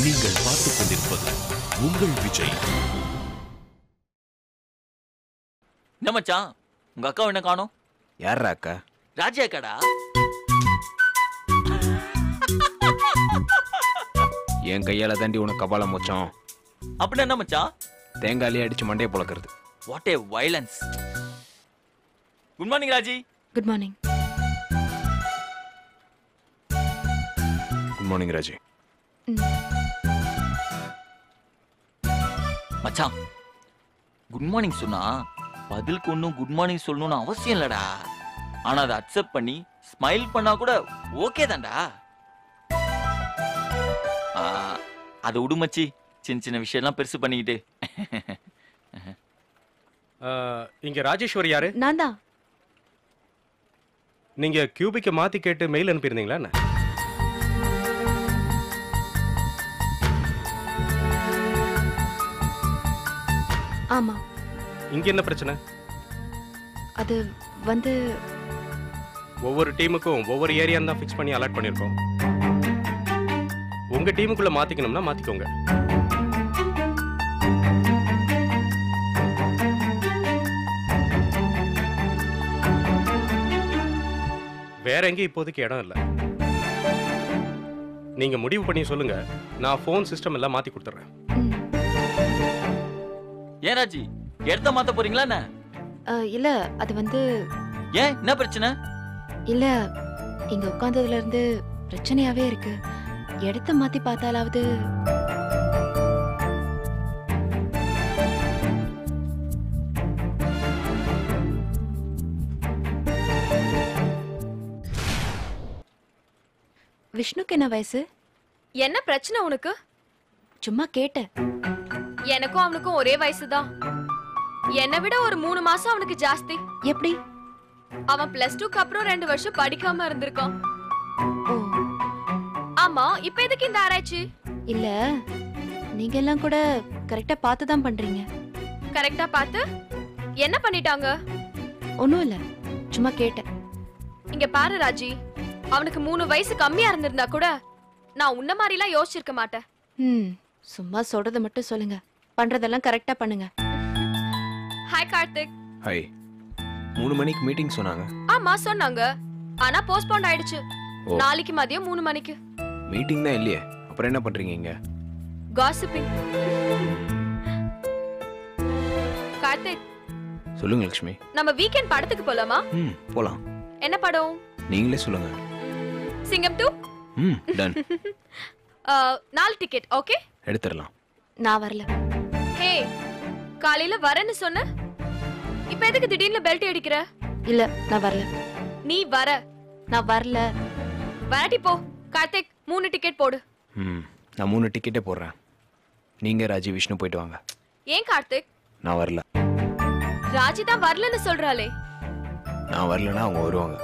நீங்கள் பார்த்துக் கொண்டிருப்பது உங்கள் விஜய் என்ன மச்சான் உங்க அக்கா என்ன காணோம் யாரா அக்கா ராஜா அக்காடா என் கையால தாண்டி உனக்கு கபாலம் மொச்சம் அப்படின்னா என்ன மச்சான் தேங்காயிலே அடிச்சு மண்டையை புழக்கிறது what a violence good morning Raji good morning good morning Raji மச்சான் குட் மார்னிங் சொன்னா பதிலுக்கு ஒன்றும் குட் மார்னிங் சொல்லணும்னு அவசியம் இல்லடா ஆனா அதை அக்செப்ட் பண்ணி ஸ்மைல் பண்ணா கூட ஓகே தான்டா ஆ, அதை விடு மச்சி சின்ன சின்ன விஷயம்லாம் பெருசு பண்ணிக்கிட்டு ஆஹ், இங்க ராஜேஸ்வரி யாரு நான் தான் நீங்க கியூபிக்க மாத்தி கேட்டு மெயில் அனுப்பியிருந்தீங்களா என்ன ஆமா இங்க என்ன பிரச்சனை அது வந்து ஒவ்வொரு டீமுக்கும் ஒவ்வொரு ஏரியான்னு தான் ஃபிக்ஸ் பண்ணி அலாட் பண்ணியிருக்கோம் உங்க டீமுக்குள்ள மாத்திக்கணும்னா மாத்திக்கோங்க வேற எங்கேயும் இப்போதைக்கு இடம் இல்லை நீங்க முடிவு பண்ணி சொல்லுங்க நான் ஃபோன் சிஸ்டம் எல்லாம் மாத்தி கொடுத்துட்றேன் ம், ஏன் ராஜி இடத்த மாத்த போறீங்களா என்ன அஹ், இல்ல அது வந்து ஏன் என்ன பிரச்சனை இல்ல இங்க உட்கார்ந்ததுல இருந்து பிரச்சனையாவே இருக்கு இடத்த மாத்தி பார்த்தாலாவது விஷ்ணுக்கு என்ன வயசு என்ன பிரச்சனை உனக்கு சும்மா கேட்டேன் எனக்கும் அவனுக்கும் ஒரே வயசுதான் என்னை விட ஒரு மூணு மாசம் அவனுக்கு ஜாஸ்தி எப்படி அவன் பிளஸ் டூக்கு அப்புறம் ரெண்டு வருஷம் படிக்காம இருந்திருக்கான் ஓ ஆமா இப்ப எதுக்கு இந்த ஆராய்ச்சி இல்ல நீங்க எல்லாம் கூட கரெக்டா பார்த்து தான் பண்றீங்க கரெக்டா பார்த்து என்ன பண்ணிட்டாங்க ஒன்றும் இல்ல சும்மா கேட்டேன் இங்க பாரு ராஜி அவனுக்கு மூணு வயசு கம்மியா இருந்திருந்தா கூட நான் உன்ன மாதிரிலாம் யோசிச்சிருக்க மாட்டேன் ம் சும்மா சொல்றத மட்டும் சொல்லுங்க பண்றதெல்லாம் கரெக்டா பண்ணுங்க ஹாய் கார்த்திக் ஹாய் மூணு மணிக்கு மீட்டிங் சொன்னாங்க ஆமா சொன்னாங்க ஆனா போஸ்ட்போன் ஆயிடுச்சு ஓ. நாளைக்கு மதியம் மூணு மணிக்கு மீட்டிங் தான் இல்லையே அப்புறம் என்ன பண்றீங்க இங்க காசிப்பிங் கார்த்திக் சொல்லுங்க லக்ஷ்மி நம்ம வீக்கெண்ட் படத்துக்கு போலாமா ம் போலாம் என்ன படம் நீங்களே சொல்லுங்க சிங்கம் டூ ம் டன் நாலு டிக்கெட் ஓகே நான் எடுத்துடலாம் வரல ஹே காலையில வரேன்னு சொன்ன இப்ப எதுக்கு திடீர்னு பெல்ட் அடிக்கிற இல்ல நான் வரல நீ வர நான் வரல வரட்டி போ கார்த்திக் மூணு டிக்கெட் போடு ம் நான் மூணு டிக்கெட்டே போடுறேன் நீங்க ராஜி விஷ்ணு போயிட்டு வாங்க ஏன் கார்த்திக் நான் வரல ராஜி தான் வரலன்னு சொல்றாளே நான் வரலன்னா அவங்க வருவாங்க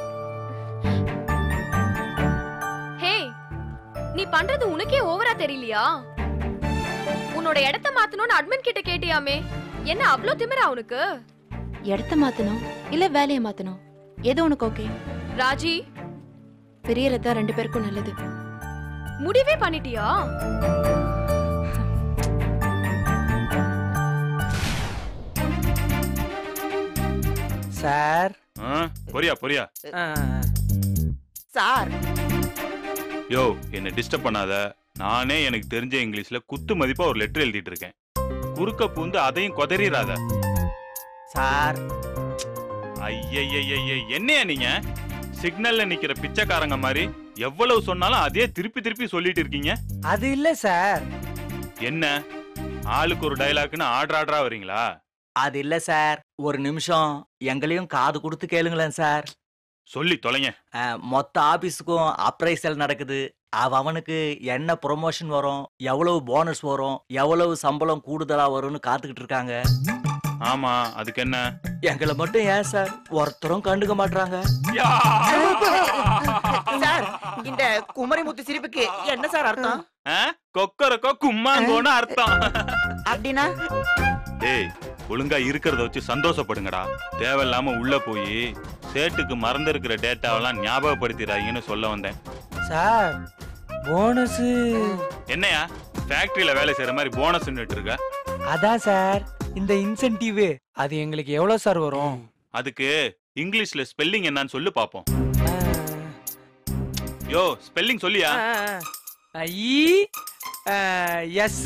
ஹே நீ பண்றது உனக்கே ஓவரா தெரியலையா உன்னோட இடத்த மாத்தணும்னு அட்மின் கிட்ட கேட்டியாமே என்ன அவ்ளோ திமிரா உனக்கு இடத்த மாத்தணும் இல்ல வேலையை மாத்தணும் எது உனக்கு ஓகே ராஜி பிரியறது தான் ரெண்டு பேருக்கும் நல்லது முடிவே பண்ணிட்டியா சார் ஆ, பொரியா பொரியா சார் யோ என்னை டிஸ்டர்ப் பண்ணாத நானே எனக்கு தெரிஞ்ச இங்கிலீஷ்ல குத்து மதிப்பா ஒரு லெட்டர் எழுதிட்டு இருக்கேன் குறுக்க பூந்து அதையும் கொதறிடாத சார் ஐயய்யய்ய என்னையா நீங்க சிக்னல்ல நிக்கிற பிச்சைக்காரங்க மாதிரி எவ்வளவு சொன்னாலும் அதே திருப்பி திருப்பி சொல்லிட்டு இருக்கீங்க அது இல்ல சார் என்ன ஆளுக்கு ஒரு டைலாக்னு ஆர்டர் ஆர்டரா வரீங்களா அது இல்ல சார் ஒரு நிமிஷம் எங்களையும் காது கொடுத்து கேளுங்களேன் சார் சொல்லி தொலைங்க அஹ், மொத்த ஆபீஸுக்கும் அப்ரைசல் நடக்குது அவ அவனுக்கு என்ன ப்ரொமோஷன் வரும் எவ்வளவு போனஸ் வரும் எவ்வளவு சம்பளம் கூடுதலா வரும்னு காத்துக்கிட்டு இருக்காங்க ஆமா அதுக்கு என்ன எங்களை மட்டும் ஏன் சார் ஒருத்தரும் கண்டுக்க மாட்டாங்க சார் இந்த குமரிமுத்து சிரிப்புக்கு என்ன சார் அர்த்தம் கொக்கரக்கோ கும்மாங்கோன்னு அர்த்தம் அப்படின்னா டேய் ஒழுங்கா இருக்கிறத வச்சு சந்தோஷப்படுங்கடா தேவையில்லாம உள்ள போய் சேட்டுக்கு மறந்திருக்கிற டேட்டாவெல்லாம் ஞாபகப்படுத்திடாதீங்கன்னு சொல்ல வந்தேன் சார் போனஸ் என்னையா ஃபேக்டரியில வேலை செய்யற மாதிரி போனஸ் இருக்க அதான் சார் இந்த இன்சென்டிவ் அது எங்களுக்கு எவ்வளவு சார் வரும் அதுக்கு இங்கிலீஷ்ல ஸ்பெல்லிங் என்னன்னு சொல்லு பாப்போம் யோ ஸ்பெல்லிங் சொல்லியா இ எஸ்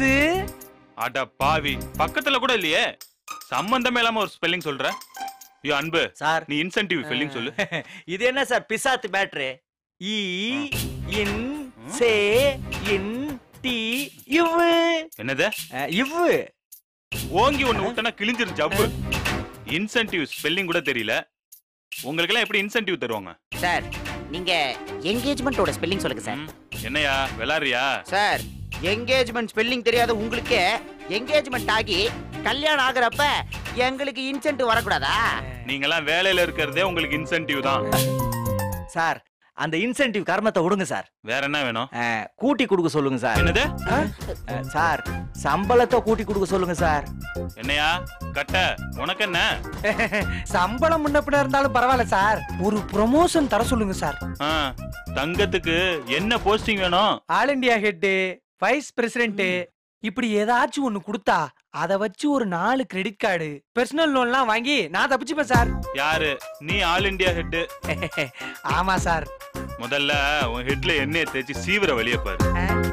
அட பாவி பக்கத்துல கூட இல்லையே சம்பந்தமே இல்லாம ஒரு ஸ்பெல்லிங் சொல்ற யோ அன்பு சார் நீ இன்சென்டிவ் ஸ்பெல்லிங் சொல்லு இது என்ன சார் பிசாத்து பேட்டரி இ இன் சே இன் டி இவ்வு என்னது அஹ், இவ்வு ஓங்கி ஒண்ணு விட்டனா கிழிஞ்சிரும் ஜவ்வு இன்சென்டிவ் ஸ்பெல்லிங் கூட தெரியல உங்களுக்கு எல்லாம் எப்படி இன்சென்டிவ் தருவாங்க சார் நீங்க என்கேஜ்மெண்ட்டோட ஸ்பெல்லிங் சொல்லுங்க சார் ம், என்னையா விளாடுறியா சார் என்கேஜ்மெண்ட் ஸ்பெல்லிங் தெரியாத உங்களுக்கு என்கேஜ்மெண்ட் ஆகி கல்யாணம் ஆகுறப்ப எங்களுக்கு இன்சென்ட் வரக்கூடாதா நீங்கெல்லாம் வேலையில இருக்கிறதே உங்களுக்கு இன்சென்டிவ் தான் சார் அந்த இன்சென்டிவ் கர்மத்தை விடுங்க சார் வேற என்ன வேணும் அஹ், கூட்டி கொடுக்க சொல்லுங்க சார் என்னது அஹ், சார் சம்பளத்தை கூட்டி கொடுக்க சொல்லுங்க சார் என்னையா கட்ட உனக்கு என்ன சம்பளம் முன்ன பின்ன இருந்தாலும் பரவாயில்ல சார் ஒரு ப்ரொமோஷன் தர சொல்லுங்க சார் ஆ, தங்கத்துக்கு என்ன போஸ்டிங் வேணும் all India head vice president இப்படி ஏதாச்சும் ஒண்ணு கொடுத்தா அத வச்சு ஒரு நாலு கிரெடிட் கார்டு பர்சனல் லோன்லாம் வாங்கி நான் தப்பிச்சுப்பேன் சார் யாரு நீ ஆல் இந்தியா ஹெட் ஆமா சார் முதல்ல உன் ஹெட்ல எண்ணெயை தேய்ச்சி சீவிர வெளிய பாரு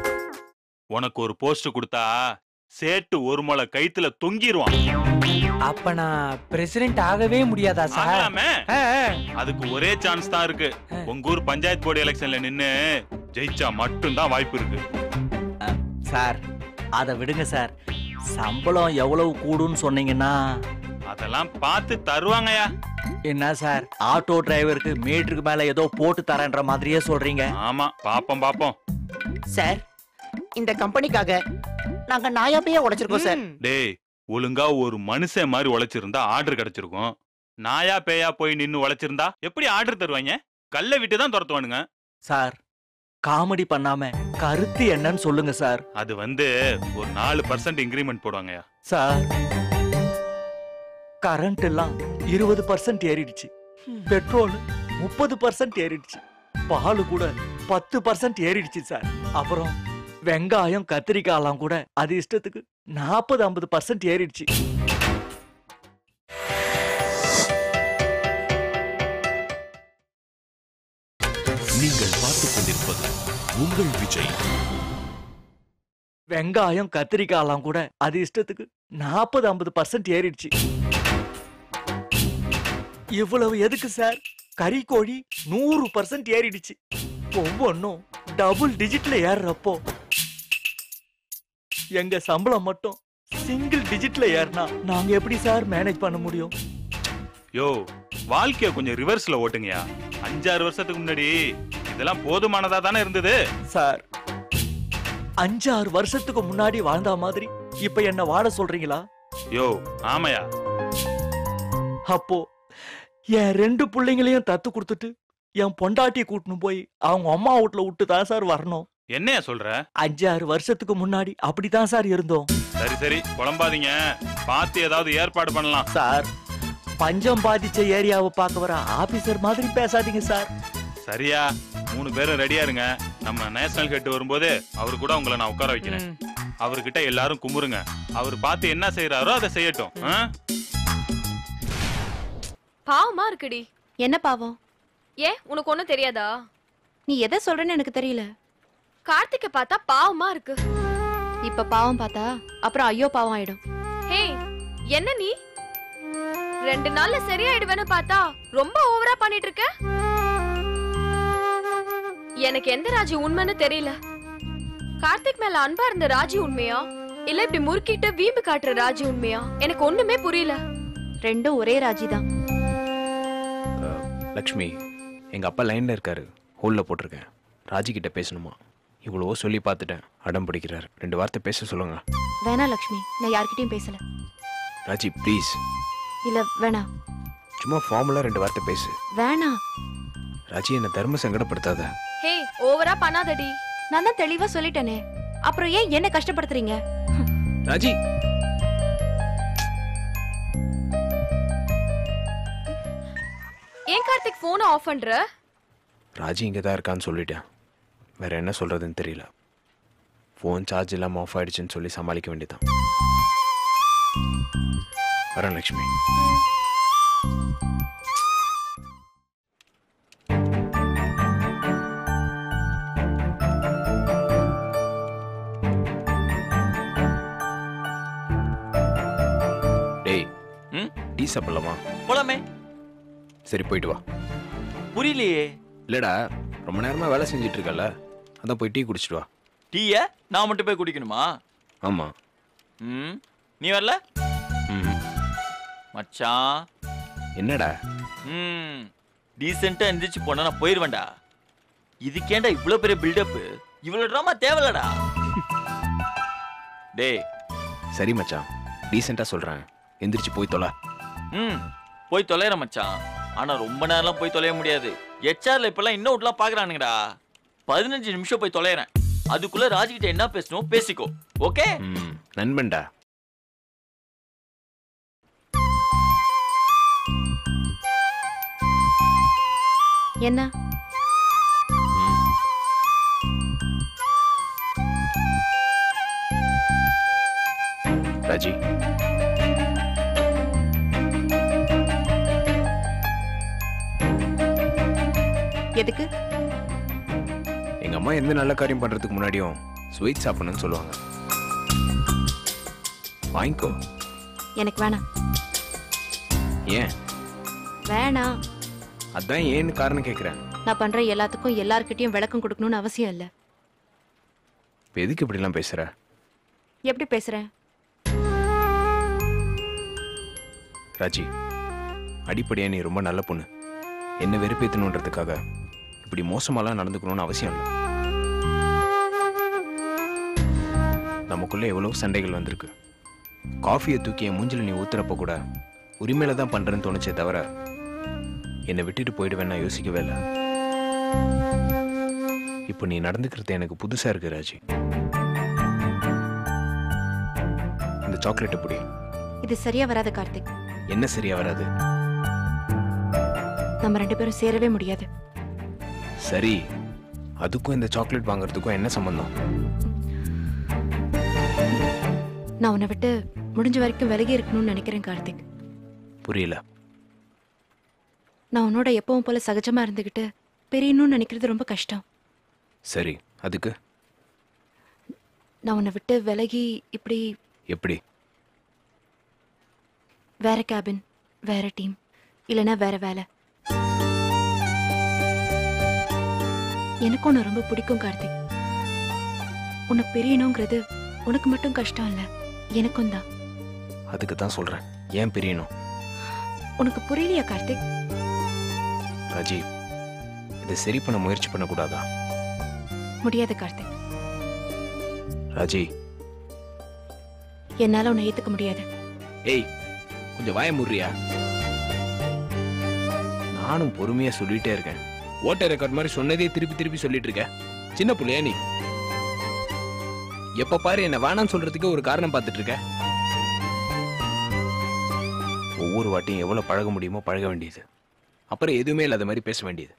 உனக்கு ஒரு போஸ்ட் கொடுத்தா சேட்டு ஒரு முளை கைத்துல தொங்கிருவான் அப்ப நான் பிரசிடென்ட் ஆகவே முடியாதா சார் ஆகலாமே ஆ, ஆ. அதுக்கு ஒரே சான்ஸ் தான் இருக்கு உங்க ஊர் பஞ்சாயத்து போர்டு எலெக்ஷன்ல நின்னு ஜெயிச்சா மட்டும்தான் வாய்ப்பு இருக்கு சார் அதை விடுங்க சார் சம்பளம் எவ்வளவு கூடுன்னு சொன்னீங்கன்னா அதெல்லாம் பார்த்து தருவாங்கயா என்ன சார் ஆட்டோ டிரைவருக்கு மீட்டருக்கு மேல ஏதோ போட்டு தரேன்ற மாதிரியே சொல்றீங்க ஆமா பாப்போம் பாப்போம் சார் இந்த கம்பெனிக்காக நாங்க நாயாப்பையே உடைச்சிருக்கோம் சார் ம். டேய் ஒழுங்கா ஒரு மனுஷன் மாதிரி உழைச்சிருந்தா ஆர்டர் கிடைச்சிருக்கும் நாயா பேயா போய் நின்னு உழைச்சிருந்தா எப்படி ஆர்டர் தருவாங்க கல்ல விட்டு தான் துரத்துவானுங்க சார் காமெடி பண்ணாம கருத்து என்னன்னு சொல்லுங்க சார் அது வந்து ஒரு நாலு பர்சன்ட் இன்க்ரிமெண்ட் போடுவாங்கயா சார் கரண்ட் எல்லாம் இருபது பர்சன்ட் ஏறிடுச்சு பெட்ரோல் முப்பது பர்சன்ட் ஏறிடுச்சு பால் கூட பத்து பர்சன்ட் ஏறிடுச்சு சார் அப்புறம் வெங்காயம் கத்திரிக்காயெல்லாம் கூட அது இஷ்டத்துக்கு நாற்பது ஐம்பது பர்சன்ட் ஏறிடுச்சு நீங்கள் பார்த்துக் கொண்டிருப்பது உங்கள் விஜய் வெங்காயம் கத்திரிக்காயெல்லாம் கூட அது இஷ்டத்துக்கு நாற்பது ஐம்பது பர்சன்ட் ஏறிடுச்சு இவ்வளவு எதுக்கு சார் கறி கோழி நூறு பர்சன்ட் ஏறிடுச்சு ஒவ்வொன்றும் டபுள் டிஜிட்ல ஏறுறப்போ எங்க சம்பளம் மட்டும் சிங்கிள் டிஜிட்ல ஏறினா நாங்க எப்படி சார் மேனேஜ் பண்ண முடியும் யோ வாழ்க்கைய கொஞ்சம் ரிவர்ஸ்ல ஓட்டுங்கயா அஞ்சாறு வருஷத்துக்கு முன்னாடி இதெல்லாம் போதுமானதா தானே இருந்தது சார் அஞ்சாறு வருஷத்துக்கு முன்னாடி வாழ்ந்த மாதிரி இப்ப என்ன வாழ சொல்றீங்களா யோ ஆமையா அப்போ என் ரெண்டு பிள்ளைங்களையும் தத்து கொடுத்துட்டு என் பொண்டாட்டியை கூட்டின்னு போய் அவங்க அம்மா வீட்டுல விட்டு தான் சார் வரணும் என்னையா சொல்ற அஞ்சாறு வருஷத்துக்கு முன்னாடி அப்படிதான் சார் இருந்தோம் சரி சரி குழம்பாதீங்க பார்த்து ஏதாவது ஏற்பாடு பண்ணலாம் சார் பஞ்சம் பாதிச்ச ஏரியாவை பார்க்க வர ஆபீசர் மாதிரி பேசாதீங்க சார் சரியா மூணு பேரும் ரெடியா இருங்க நம்ம நேஷனல் ஹெட் வரும்போது அவரு கூட உங்களை நான் உட்கார வைக்கிறேன் அவர்கிட்ட எல்லாரும் கும்புறுங்க அவர் பார்த்து என்ன செய்யறாரோ அதை செய்யட்டும் ஆ? பாவமா இருக்குடி என்ன பாவம் ஏன் உனக்கு ஒண்ணும் தெரியாதா நீ எதை சொல்றேன்னு எனக்கு தெரியல கார்த்திக்க பார்த்தா பாவமா இருக்கு இப்ப பாவம் பார்த்தா அப்புறம் ஐயோ பாவம் ஆயிடும் ஹே என்ன நீ ரெண்டு நாள்ல சரியாயிடுவேன்னு பார்த்தா ரொம்ப ஓவரா பண்ணிட்டு இருக்க எனக்கு எந்த ராஜி உண்மைன்னு தெரியல கார்த்திக் மேல அன்பா இருந்த ராஜி உண்மையா இல்ல இப்படி முறுக்கிட்டு வீம்பு காட்டுற ராஜி உண்மையா எனக்கு ஒண்ணுமே புரியல ரெண்டும் ஒரே ராஜி தான் லக்ஷ்மி எங்கள் அப்பா லைனில் இருக்காரு ஹோலில் போட்டிருக்கேன் ராஜி கிட்ட பேசணுமா இவ்வளவோ சொல்லி பார்த்துட்டேன் அடம் பிடிக்கிறாரு ரெண்டு வார்த்தை பேச சொல்லுங்க வேணா லக்ஷ்மி நான் யார்கிட்டயும் பேசல ராஜி ப்ளீஸ் இல்ல வேணாம் சும்மா ஃபார்முலா ரெண்டு வார்த்தை பேசு வேணாம் ராஜி என்னை தர்ம சங்கடப்படுத்தாத ஹே ஓவரா பண்ணாதடி நான் தான் தெளிவா சொல்லிட்டேனே அப்புறம் ஏன் என்ன கஷ்டப்படுத்துறீங்க ராஜி ஏன் கார்த்திக் போனை ஆஃப் பண்ற ராஜி இங்கே தான் இருக்கான்னு சொல்லிட்டேன் வேற என்ன சொல்கிறதுன்னு தெரியல ஃபோன் சார்ஜ் இல்லாமல் ஆஃப் ஆயிடுச்சுன்னு சொல்லி சமாளிக்க வேண்டியதான் வரேன் லக்ஷ்மி டேய் ம்? டீ சாப்பிடலாமா போலாமே சரி போயிட்டு வா புரியலையே இல்லடா ரொம்ப நேரமா வேலை செஞ்சுட்டு இருக்கல அதான் போய் டீ குடிச்சிட்டு வா டீய நான் மட்டும் போய் குடிக்கணுமா ஆமா ம் நீ வரல ம் மச்சான் என்னடா ம் டீசெண்டா எந்திரிச்சு போனா நான் போயிருவேன்டா இதுக்கேண்டா இவ்வளவு பெரிய பில்டப் இவ்வளவு ட்ராமா தேவையில்லடா டேய் சரி மச்சான் டீசெண்டா சொல்றேன் எந்திரிச்சு போய் தொலை ம் போய் தொலைற மச்சான் ஆனா ரொம்ப நேரம்லாம் போய் தொலைய முடியாது ஹெச்ஆர்ல இப்பெல்லாம் இன்னும் விட்டுலாம் பாக்குறானுங்கடா பதினஞ்சு நிமிஷம் போய் தொலைறேன் அதுக்குள்ள ராஜ்கிட்ட என்ன பேசணும் பேசிக்கோ ஓகே ம் நண்பன்டா என்ன ராஜி எதுக்கு எங்க அம்மா எந்த நல்ல காரியம் பண்றதுக்கு முன்னாடியும் ஸ்வீட் சாப்பிடணும்னு சொல்லுவாங்க வாங்கிக்கோ எனக்கு வேணாம் ஏன் வேணாம் அதான் ஏன்னு காரணம் கேட்குறேன் நான் பண்ற எல்லாத்துக்கும் எல்லார்கிட்டயும் விளக்கம் கொடுக்கணும்னு அவசியம் இல்ல இப்போ எதுக்கு இப்படிலாம் பேசுற எப்படி பேசுறேன் ராஜி அடிப்படையா நீ ரொம்ப நல்ல பொண்ணு என்ன வெறுப்பேற்றணுன்றதுக்காக இப்படி மோசமாலாம் நடந்துக்கணும்னு அவசியம் இல்லை நமக்குள்ள எவ்வளோ சண்டைகள் வந்திருக்கு காஃபியை தூக்கி என் மூஞ்சில நீ ஊத்துறப்ப கூட உரிமையில தான் பண்றேன்னு தோணுச்சே தவிர என்னை விட்டுட்டு போயிடுவேன் நான் யோசிக்கவே இல்லை இப்போ நீ நடந்துக்கிறது எனக்கு புதுசா இருக்கு ராஜி இந்த சாக்லேட் எப்படி இது சரியா வராது கார்த்திக் என்ன சரியா வராது நம்ம ரெண்டு பேரும் சேரவே முடியாது சரி அதுக்கும் இந்த சாக்லேட் வாங்குறதுக்கும் என்ன சம்பந்தம் நான் உன்னை விட்டு முடிஞ்ச வரைக்கும் விலகி இருக்கணும்னு நினைக்கிறேன் கார்த்திக் புரியல நான் உன்னோட எப்பவும் போல சகஜமா இருந்துகிட்டு பெரியணும்னு நினைக்கிறது ரொம்ப கஷ்டம் சரி அதுக்கு நான் உன்னை விட்டு விலகி இப்படி எப்படி வேற கேபின் வேற டீம் இல்லைன்னா வேற வேலை எனக்கும் உன்னை ரொம்ப பிடிக்கும் கார்த்திக் உன்னை பிரியணுங்கிறது உனக்கு மட்டும் கஷ்டம் இல்ல எனக்கும் தான் அதுக்கு தான் சொல்றேன் ஏன் பிரியணும் உனக்கு புரியலையா கார்த்திக் ராஜி இதை சரி பண்ண முயற்சி பண்ணக்கூடாதா முடியாது கார்த்திக் ராஜி என்னால உன்னை ஏத்துக்க முடியாது ஏய் கொஞ்சம் வாய முறியா நானும் பொறுமையா சொல்லிட்டே இருக்கேன் ஓட்டர் ரெக்கார்ட் மாதிரி சொன்னதே திருப்பி திருப்பி சொல்லிட்டு இருக்க சின்ன புள்ளையா நீ எப்ப பாரு என்ன வேணாம்னு சொல்றதுக்கு ஒரு காரணம் பார்த்துட்டு இருக்க ஒவ்வொரு வாட்டியும் எவ்வளவு பழக முடியுமோ பழக வேண்டியது அப்புறம் எதுவுமே இல்லாத மாதிரி பேச வேண்டியது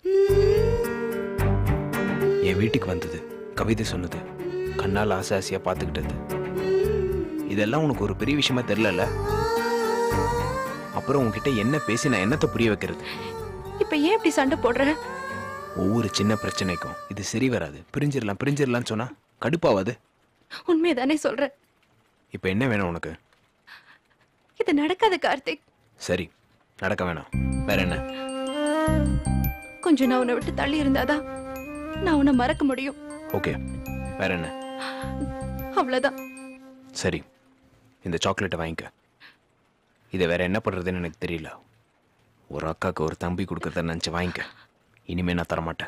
என் வீட்டுக்கு வந்தது கவிதை சொன்னது கண்ணால் ஆசை ஆசையா பார்த்துக்கிட்டது இதெல்லாம் உனக்கு ஒரு பெரிய விஷயமா தெரியல அப்புறம் உன்கிட்ட என்ன பேசி நான் என்னத்தை புரிய வைக்கிறது இப்ப ஏன் இப்படி சண்டை போடுற ஒவ்வொரு சின்ன பிரச்சனைக்கும் இது சரி வராது பிரிஞ்சிடலாம் பிரிஞ்சிடலாம்னு சொன்னா கடுப்பாவாது உண்மையதானே சொல்ற இப்போ என்ன வேணும் உனக்கு இது நடக்காது கார்த்திக் சரி நடக்க வேணாம் வேற என்ன கொஞ்சம் நான் உன்னை விட்டு தள்ளி இருந்தாதான் நான் உன்னை மறக்க முடியும் ஓகே வேற என்ன அவ்வளவுதான் சரி இந்த சாக்லேட்டை வாங்கிக்க இதை வேற என்ன பண்றதுன்னு எனக்கு தெரியல ஒரு அக்காக்கு ஒரு தம்பி கொடுக்கறத நினச்சி வாங்கிக்க இனிமே நான் தரமாட்டேன்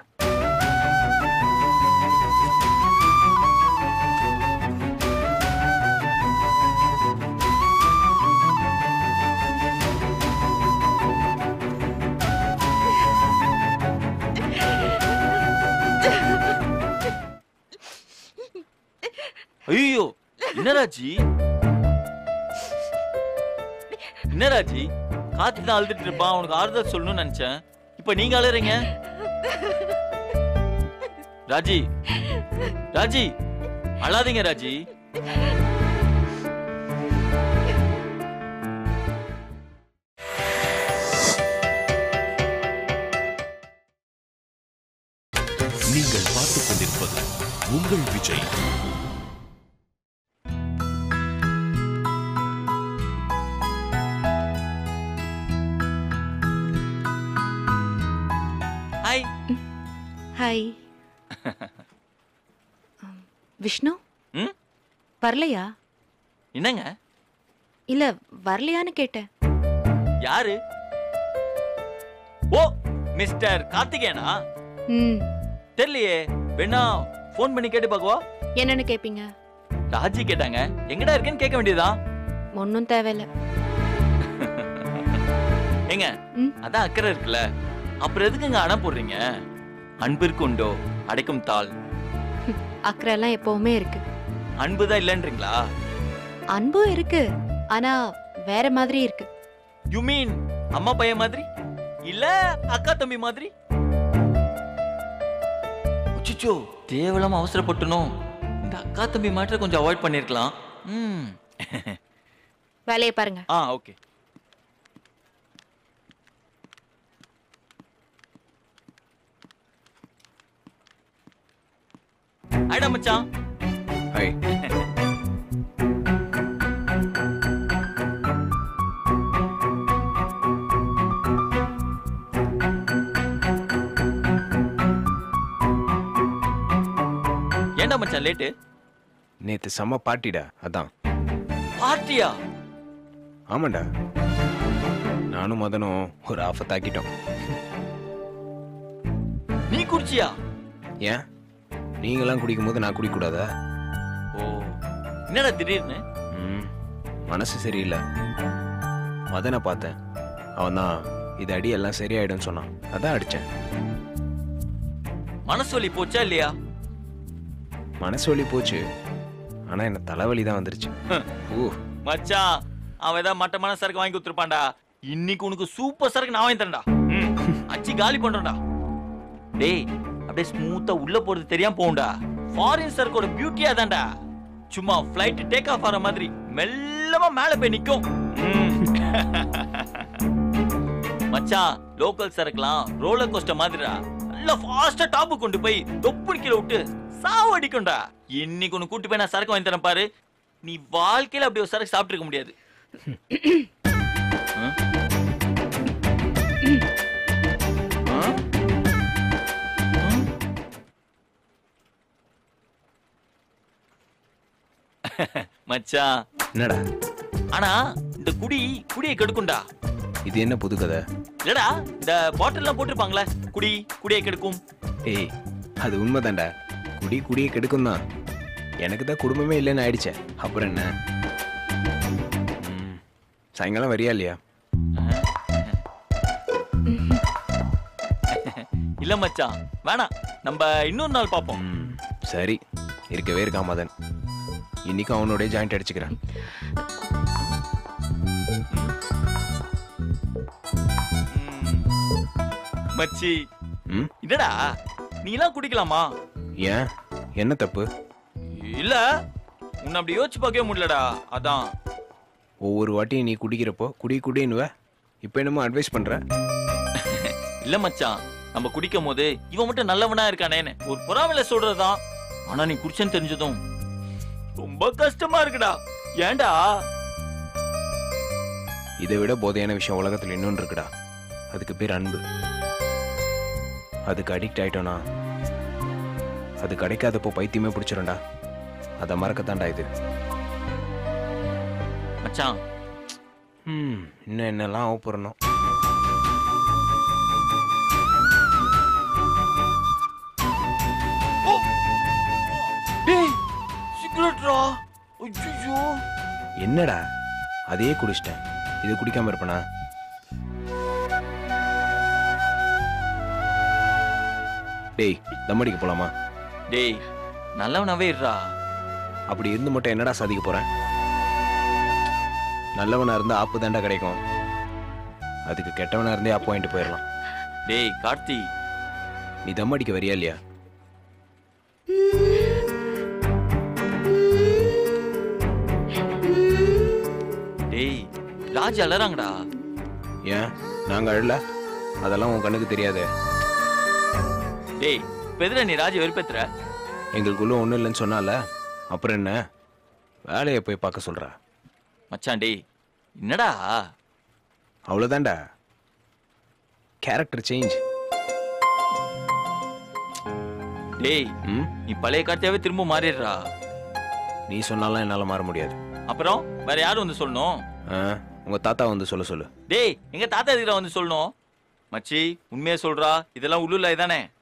ஐயோ என்ன ராஜி என்ன ராஜி கார்த்திக் தான் அழுதுட்டு இருப்பான் அவனுக்கு ஆறுதல் சொல்லணும்னு நினைச்சேன் இப்ப நீங்க அழுறீங்க ராஜி ராஜி அழாதீங்க ராஜி நீங்கள் பார்த்துக் கொண்டிருப்பது உங்கள் விஜய் ஹாய் ஹாய் ஆம், விஷ்ணு ம் வரலையா என்னங்க இல்ல வரலையான்னு கேட்டேன் யாரு ஓ மிஸ்டர் கார்த்திகேயனா ம் தெரியலையே வேணா ஃபோன் பண்ணி கேட்டு பார்க்கவா என்னன்னு கேப்பீங்க ராஜி கேட்டாங்க எங்கடா இருக்கேன்னு கேட்க வேண்டியதா ஒன்னும் தேவையில்ல ஏங்க ம். அதான் அக்கறை இருக்குல்ல அப்புறம் எதுக்குங்க அணை போடுறீங்க அன்பிற்கு உண்டோ அடைக்கும் தாள் அக்கறை எல்லாம் எப்பவுமே இருக்கு அன்பு தான் இல்லைன்றீங்களா அன்பும் இருக்கு ஆனா வேற மாதிரி இருக்கு யூ மீன் அம்மா பையன் மாதிரி இல்ல அக்கா தம்பி மாதிரி அச்சச்சோ தேவலாம அவசரப்பட்டனும் இந்த அக்கா தம்பி மாற்ற கொஞ்சம் அவாய்ட் பண்ணிருக்கலாம் ம் வேலையை பாருங்க ஆ ஓகே ஐடா மச்சான் ஹாய் ஏன்டா மச்சான் லேட்டு நேத்து செம்ம பார்ட்டிடா அதான் பார்ட்டியா ஆமாண்டா நானும் மதனும் ஒரு ஆஃபை தாக்கிட்டோம் நீ குடிச்சியா ஏன் நீங்களாம் குடிக்கும்போது நான் குடிக்கக்கூடாதா ஓ என்னடா திடீர்னு ம் மனசு சரியில்லை மதனை பார்த்தேன் அவன் தான் இது அடி எல்லாம் சரியாயிடும்னு சொன்னான் அதான் அடித்தேன் மனசு வலி போச்சா இல்லையா மனசு வலி போச்சு ஆனால் என்ன தலைவலி தான் வந்துருச்சு ஓ மச்சான் அவன் ஏதாவது மட்டமான சரக்கு வாங்கி கொடுத்துருப்பான்டா இன்னைக்கு உனக்கு சூப்பர் சரக்கு நான் வாங்கி தரேன்டா ம், அச்சி காலி பண்றேன்டா டேய் அப்படியே ஸ்மூத்தா உள்ள போறது தெரியாம போகும்டா ஃபாரின் சரக்கோட பியூட்டியா தான்டா சும்மா ஃப்ளைட் டேக் ஆஃப் ஆற மாதிரி மெல்லமா மேல போய் நிக்கும் ம். மச்சான் லோக்கல் சரக்குலாம் ரோலர் கோஸ்டர் மாதிரிடா நல்லா ஃபாஸ்டா டாப்பு கொண்டு போய் தொப்புனு கீழே விட்டு சாவடிக்கும்டா இன்னைக்கு உனக்கு கூட்டி போய் நான் சரக்கு வாங்கி தரேன் பாரு நீ வாழ்க்கையில அப்படி ஒரு சரக்கு சாப்பிட்டுருக்க முடியாது ம்? ம்? ம்? மச்சான் என்னடா ஆனா இந்த குடி குடியை கெடுக்கும்டா இது என்ன புது கதை இல்லடா இந்த பாட்டில்லாம் போட்டிருப்பாங்களே குடி குடியை கெடுக்கும் ஏய் அது உண்மைதான்டா குடி குடியை கெடுக்கும் தான் எனக்கு தான் குடும்பமே இல்லைன்னு ஆயிடுச்சே அப்புறம் என்ன ம், சாயங்காலம் வரியா இல்லையா இல்ல மச்சான் வேணாம் நம்ம இன்னொரு நாள் பார்ப்போம் ம், சரி இருக்கவே இருக்கான் மதன் இன்னைக்கும் அவனோடய ஜாயிண்ட் அடிச்சுக்கிறேன் ம். மச்சி ம் என்னடா நீ எல்லாம் குடிக்கலாமா ஏன் என்ன தப்பு இல்ல உன்னை அப்படி யோசிச்சு பார்க்கவே முடியலடா அதான் ஒவ்வொரு வாட்டியும் நீ குடிக்கிறப்போ குடி குடின்னுவ இப்போ என்னமோ அட்வைஸ் பண்ற இல்ல மச்சான் நம்ம குடிக்கும் போது இவன் மட்டும் நல்லவனா இருக்கானேன்னு ஒரு புறாவில சொல்றதுதான் ஆனா நீ குடிச்சேன்னு தெரிஞ்சதும் ரொம்ப கஷ்டமா இருக்குடா ஏன்டா இதை விட போதையான விஷயம் உலகத்தில் இன்னொன்று இருக்குடா அதுக்கு பேர் அன்பு அதுக்கு அடிக்ட் ஆயிட்டோனா அது கிடைக்காதப்போ பைத்தியமே பிடிச்சிரும்டா அதை மறக்கத்தான்டா இது மச்சான் ம் இன்னும் என்னெல்லாம் ஆக போறணும் டேய் சிகரெட்ரா ஐயோ என்னடா அதையே குடிச்சிட்டேன் இது குடிக்காம இருப்பனா டேய் தம்மடிக்கு போலாமா டேய் நல்லவனாவே இருடா அப்படி இருந்து மட்டும் என்னடா சாதிக்க போறேன் நல்லவனா இருந்தா ஆப்பு தாண்டா கிடைக்கும் அதுக்கு கெட்டவனா இருந்தே ஆப்பு வாங்கிட்டு போயிடலாம் டேய் கார்த்தி நீ தம் அடிக்க வரியா இல்லையா ராஜ் அலறாங்கடா ஏன் நாங்கள் அழல அதெல்லாம் உன் கண்ணுக்கு தெரியாதே டேய் இப்ப எதுல நீ ராஜ வெறுப்பேத்துற எங்களுக்குள்ள ஒன்றும் இல்லைன்னு சொன்னால அப்புறம் என்ன வேலையை போய் பார்க்க சொல்கிறா மச்சான் டேய் என்னடா அவ்வளோதான்டா கேரக்டர் சேஞ்ச் டேய் ம் நீ பழைய கார்த்தியாவே திரும்ப மாறிடுறா நீ சொன்னாலும் என்னால் மாற முடியாது அப்புறம் வேற யாரும் வந்து சொல்லணும் ஆ உங்கள் தாத்தா வந்து சொல்ல சொல்லு டேய் எங்க தாத்தா எதுக்குடா வந்து சொல்லணும் மச்சி உண்மையா சொல்றா இதெல்லாம் உள்ளூர்ல இதானே